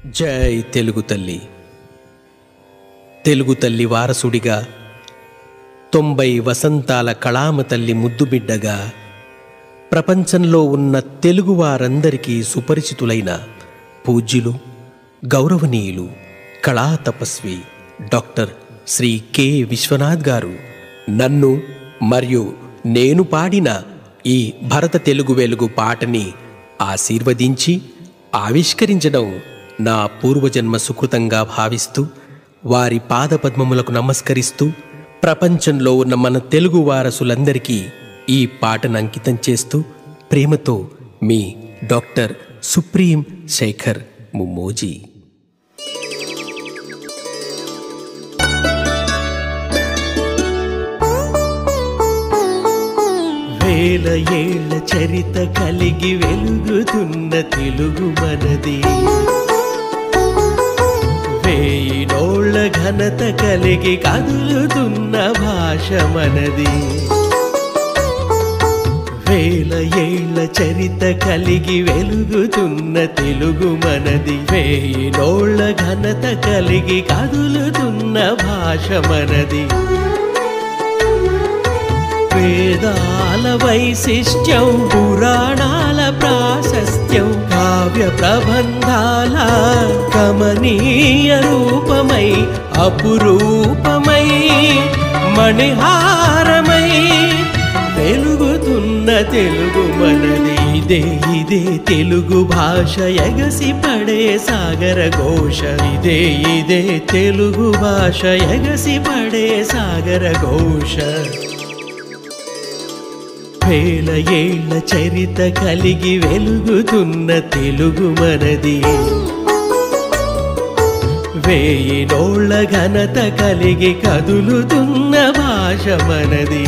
జై తెలుగు తల్లి తెలుగు తల్లి వారసుడిగా తొంభై వసంతాల కళామ తల్లి ముద్దుబిడ్డగా ప్రపంచంలో ఉన్న తెలుగు వారందరికీ సుపరిచితులైన పూజ్యులు గౌరవనీయులు కళా తపస్వి డాక్టర్ శ్రీ కె విశ్వనాథ్ గారు నన్ను మరియు నేను పాడిన ఈ భరత తెలుగు వెలుగు పాటని ఆశీర్వదించి ఆవిష్కరించడం నా పూర్వజన్మ సుకృతంగా భావిస్తూ వారి పాదపద్మములకు నమస్కరిస్తూ ప్రపంచంలో ఉన్న మన తెలుగు వారసులందరికీ ఈ పాటను అంకితం చేస్తూ ప్రేమతో మీ డాక్టర్ సుప్రీం శేఖర్ ముమ్మోజీ వేల ఏళ్ల చరిత కలిగి వెలుగుతున్న తెలుగు మనది వేయినోళ్ల ఘనత కలిగి కదులుతున్న భాష మనది వేల ఏళ్ల చరిత కలిగి వెలుగుతున్న తెలుగు మనది వేయినోళ్ల ఘనత కలిగి కదులుతున్న భాష మనది వేదాల వైశిష్ట్యం పురాణాల ప్రాశస్త్యం కావ్య ప్రబంధాల కమనీయ రూపమై అపురూపమై మణిహారమై వెలుగుతున్న తెలుగు మనది ఇదే ఇదే తెలుగు భాష ఎగసి పడే సాగర ఘోష ఇదే ఇదే తెలుగు భాష ఎగసి పడే సాగర ఘోష వేల ఏళ్ల చరిత కలిగి వెలుగుతున్న తెలుగు మనది వేయినోళ్ల ఘనత కలిగి కదులుతున్న భాష మనది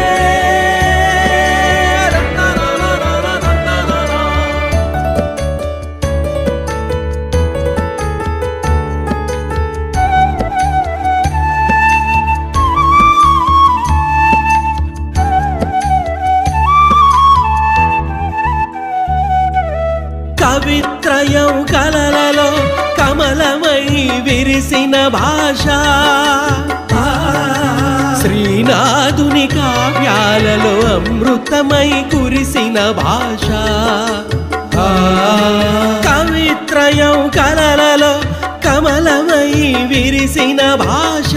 కవిత్రయం కలలలో కమలమై విరిసిన భాష శ్రీనాథుని కావ్యాలలో అమృతమై కురిసిన భాష కవిత్రయం కలలలో కమలమై విరిసిన భాష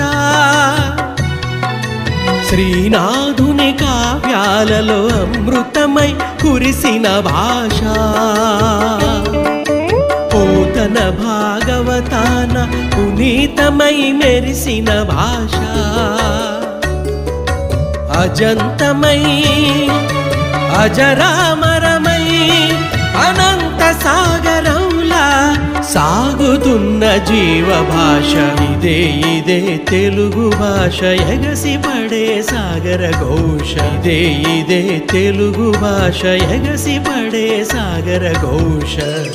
శ్రీనాథుని కావ్యాలలో అమృతమై కురిసిన భాష పోతన భాగవతాన పునీతమై మెరిసిన భాష అజంతమై అజరామరమై అనంత సాగరంలా సాగుతున్న జీవ భాష ఇదే ఇదే తెలుగు భాష ఎగసి పడే సాగర ఘోష ఇదే ఇదే తెలుగు భాష ఎగసి పడే సాగర ఘోష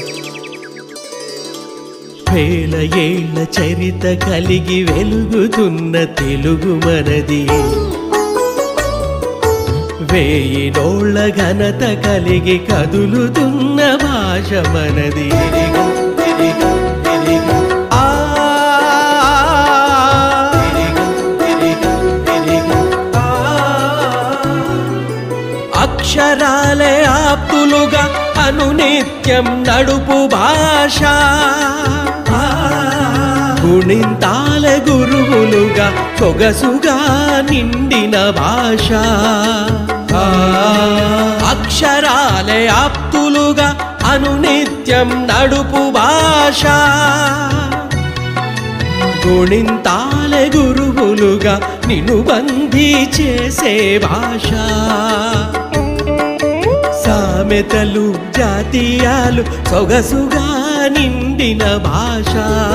వేల ఏళ్ల చరిత కలిగి వెలుగుతున్న తెలుగు మనది వేయినోళ్ల ఘనత కలిగి కదులుతున్న భాష మనది ఆ అక్షరాలే ఆప్తులుగా అనునిత్యం నడుపు భాష గుణింతాల గురువులుగా సొగసుగా నిండిన భాష అక్షరాలే ఆప్తులుగా అనునిత్యం నడుపు భాష గుణింతాల గురువులుగా నిన్ను బందీ చేసే భాష సామెతలు జాతీయాలు సొగసుగా నిండిన భాష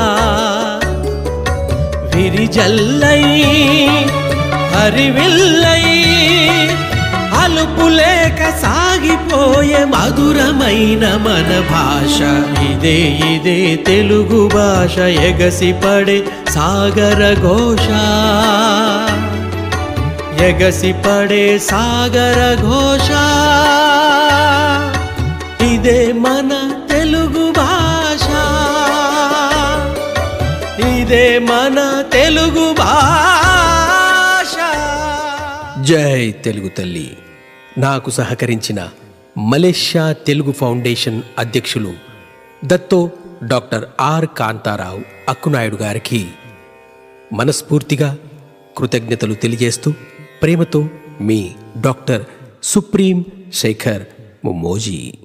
విరిజల్లై హరివిల్లై అలుపులేక సాగిపోయే మధురమైన మన భాష ఇదే ఇదే తెలుగు భాష ఎగసి పడే సాగర ఘోష ఎగసి పడే సాగర ఘోష ఇదే మన తెలుగు భాష మన తెలుగు భాష జై తెలుగు తల్లి నాకు సహకరించిన మలేషియా తెలుగు ఫౌండేషన్ అధ్యక్షులు Dato doctor R Kantharao Akkunaidu గారికి మనస్ఫూర్తిగా కృతజ్ఞతలు తెలియజేస్తూ ప్రేమతో మీ డాక్టర్ సుప్రీం శేఖర్ ముమ్మోజీ